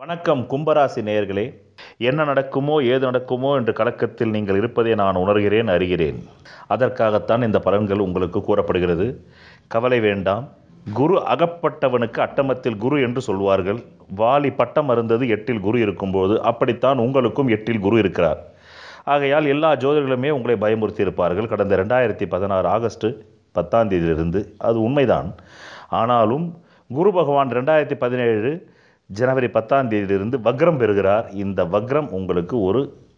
வணக்கம் கும்பராசி நேயர்களே என்ன நடக்குமோ ஏது நடக்குமோ என்ற கலக்கத்தில் நீங்கள் இருப்பதை நான் உணர்கிறேன் அறிகிறேன் அதற்காகத்தான் இந்த பலன்கள் உங்களுக்கு கூறப்படுகிறது கவலை வேண்டாம் குரு அகப்பட்டவனுக்கு அட்டமத்தில் குரு என்று சொல்வார்கள் வாலி பட்டம் அருந்தது எட்டில் குரு இருக்கும்போது அப்படித்தான் உங்களுக்கும் எட்டில் குரு இருக்கிறார் ஆகையால் எல்லா ஜோதிடர்களுமே உங்களை பயமுறுத்தி இருப்பார்கள் கடந்த ரெண்டாயிரத்தி பதினாறு ஆகஸ்ட் பத்தாம் தேதியிலிருந்து அது உண்மைதான் ஆனாலும் குரு பகவான் ரெண்டாயிரத்தி பதினேழு ஜனவரி பத்தாம் தேதியிலிருந்து வக்ரம் பெறுகிறார் இந்த வக்ரம் உங்களுக்கு ஒரு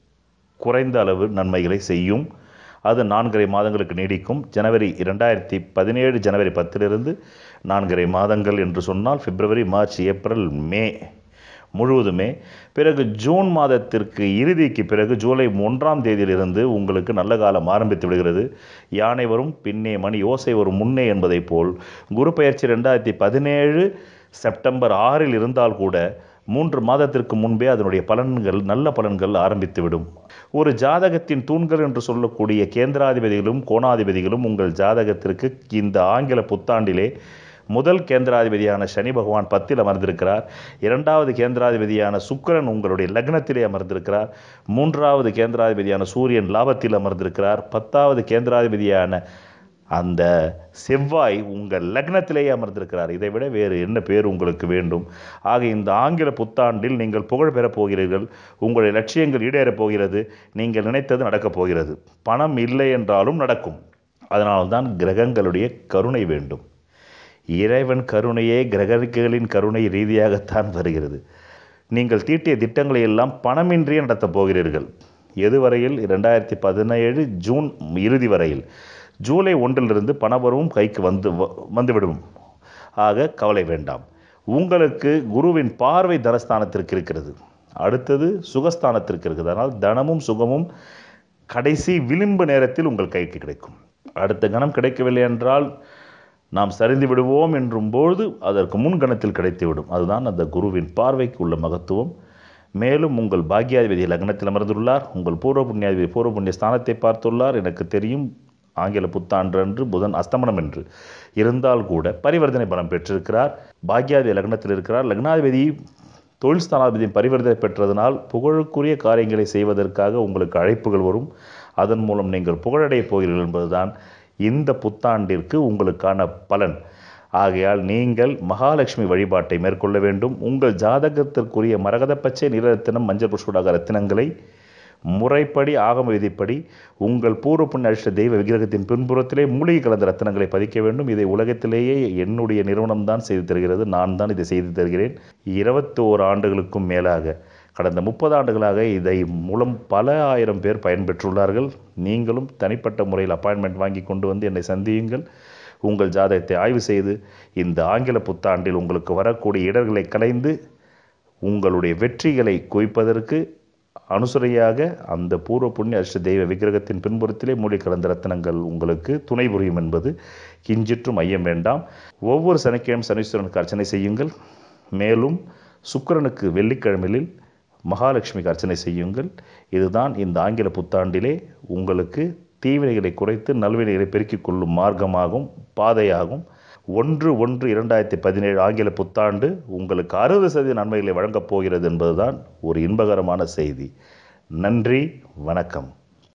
குறைந்த அளவு நன்மைகளை செய்யும் அது நான்கரை மாதங்களுக்கு நீடிக்கும் ஜனவரி இரண்டாயிரத்தி பதினேழு ஜனவரி பத்திலிருந்து நான்கரை மாதங்கள் என்று சொன்னால் பிப்ரவரி மார்ச் ஏப்ரல் மே முழுவதுமே பிறகு ஜூன் மாதத்திற்கு இறுதிக்கு பிறகு ஜூலை ஒன்றாம் தேதியிலிருந்து உங்களுக்கு நல்ல காலம் ஆரம்பித்து விடுகிறது யானை வரும் பின்னே மணி ஓசை வரும் முன்னே என்பதைப் போல் குரு பயிற்சி ரெண்டாயிரத்தி பதினேழு செப்டம்பர் ஆறில் இருந்தால் கூட மூன்று மாதத்திற்கு முன்பே அதனுடைய பலன்கள் நல்ல பலன்கள் ஆரம்பித்துவிடும் ஒரு ஜாதகத்தின் தூண்கள் என்று சொல்லக்கூடிய கேந்திராதிபதிகளும் கோணாதிபதிகளும் உங்கள் ஜாதகத்திற்கு இந்த ஆங்கில புத்தாண்டிலே முதல் கேந்திராதிபதியான சனி பகவான் பத்தில் அமர்ந்திருக்கிறார் இரண்டாவது கேந்திராதிபதியான சுக்கிரன் உங்களுடைய லக்னத்திலே அமர்ந்திருக்கிறார் மூன்றாவது கேந்திராதிபதியான சூரியன் லாபத்தில் அமர்ந்திருக்கிறார் பத்தாவது கேந்திராதிபதியான அந்த செவ்வாய் உங்கள் லக்னத்திலேயே அமர்ந்திருக்கிறார் இதை விட வேறு என்ன பேர் உங்களுக்கு வேண்டும் ஆக இந்த ஆங்கில புத்தாண்டில் நீங்கள் புகழ் பெறப் போகிறீர்கள் உங்களுடைய லட்சியங்கள் ஈடேறப் போகிறது நீங்கள் நினைத்தது நடக்கப் போகிறது பணம் இல்லை என்றாலும் நடக்கும் அதனால்தான் கிரகங்களுடைய கருணை வேண்டும் இறைவன் கருணையே கிரகங்களின் கருணை ரீதியாகத்தான் வருகிறது நீங்கள் தீட்டிய திட்டங்களை எல்லாம் பணமின்றியே நடத்தப் போகிறீர்கள் எதுவரையில் ரெண்டாயிரத்தி பதினேழு ஜூன் இறுதி வரையில் ஜூலை ஒன்றிலிருந்து பணவரவும் கைக்கு வந்து வ- வந்துவிடும் ஆக கவலை வேண்டாம் உங்களுக்கு குருவின் பார்வை தனஸ்தானத்திற்கு இருக்கிறது அடுத்தது சுகஸ்தானத்திற்கு இருக்குது அதனால் தனமும் சுகமும் கடைசி விளிம்பு நேரத்தில் உங்கள் கைக்கு கிடைக்கும் அடுத்த கணம் கிடைக்கவில்லை என்றால் நாம் சரிந்து விடுவோம் என்றும்போது அதற்கு முன் கணத்தில் கிடைத்துவிடும் அதுதான் அந்த குருவின் பார்வைக்கு உள்ள மகத்துவம் மேலும் உங்கள் பாக்யாதிபதி லக்னத்தில் அமர்ந்துள்ளார் உங்கள் பூர்வ புண்ணியாதிபதி பூர்வ புண்ணிய ஸ்தானத்தை பார்த்துள்ளார் எனக்கு தெரியும் ஆங்கில புத்தாண்டு அன்று புதன் அஸ்தமனம் என்று இருந்தால் கூட பரிவர்த்தனை பலம் பெற்றிருக்கிறார் பாக்யாதிபதி லக்னத்தில் இருக்கிறார் லக்னாதிபதி தொழில் ஸ்தானாதிபதியின் பரிவர்த்தனை பெற்றதனால் புகழுக்குரிய காரியங்களை செய்வதற்காக உங்களுக்கு அழைப்புகள் வரும் அதன் மூலம் நீங்கள் புகழடையப் போகிறீர்கள் என்பதுதான் இந்த புத்தாண்டிற்கு உங்களுக்கான பலன் ஆகையால் நீங்கள் மகாலட்சுமி வழிபாட்டை மேற்கொள்ள வேண்டும் உங்கள் ஜாதகத்திற்குரிய மரகத பச்சை நிறத்தினம் மஞ்சள் புஷ்படாக ரத்தினங்களை முறைப்படி ஆகம விதிப்படி உங்கள் பூர்வ புண்ணிய அதிர்ஷ்ட தெய்வ விக்கிரகத்தின் பின்புறத்திலே மூலிகை கலந்த ரத்தினங்களை பதிக்க வேண்டும் இதை உலகத்திலேயே என்னுடைய நிறுவனம் தான் செய்து தருகிறது நான் தான் இதை செய்து தருகிறேன் இருபத்தோரு ஆண்டுகளுக்கும் மேலாக கடந்த முப்பது ஆண்டுகளாக இதை மூலம் பல ஆயிரம் பேர் பயன்பெற்றுள்ளார்கள் நீங்களும் தனிப்பட்ட முறையில் அப்பாயின்மெண்ட் வாங்கி கொண்டு வந்து என்னை சந்தியுங்கள் உங்கள் ஜாதகத்தை ஆய்வு செய்து இந்த ஆங்கில புத்தாண்டில் உங்களுக்கு வரக்கூடிய இடர்களை களைந்து உங்களுடைய வெற்றிகளை குவிப்பதற்கு அனுசரையாக அந்த பூர்வ புண்ணிய அஷ்ட தெய்வ விக்கிரகத்தின் பின்புறத்திலே மூலிகை கலந்த ரத்தினங்கள் உங்களுக்கு துணை புரியும் என்பது கிஞ்சிற்றும் ஐயம் வேண்டாம் ஒவ்வொரு சனிக்கிழமை சனீஸ்வரனுக்கு அர்ச்சனை செய்யுங்கள் மேலும் சுக்கிரனுக்கு வெள்ளிக்கிழமையில் மகாலட்சுமிக்கு அர்ச்சனை செய்யுங்கள் இதுதான் இந்த ஆங்கில புத்தாண்டிலே உங்களுக்கு தீவினைகளை குறைத்து நல்வினைகளை பெருக்கிக் கொள்ளும் மார்க்கமாகும் பாதையாகும் ஒன்று ஒன்று இரண்டாயிரத்தி பதினேழு ஆங்கில புத்தாண்டு உங்களுக்கு அறுபது சதவீத நன்மைகளை வழங்கப் போகிறது என்பதுதான் ஒரு இன்பகரமான செய்தி நன்றி வணக்கம்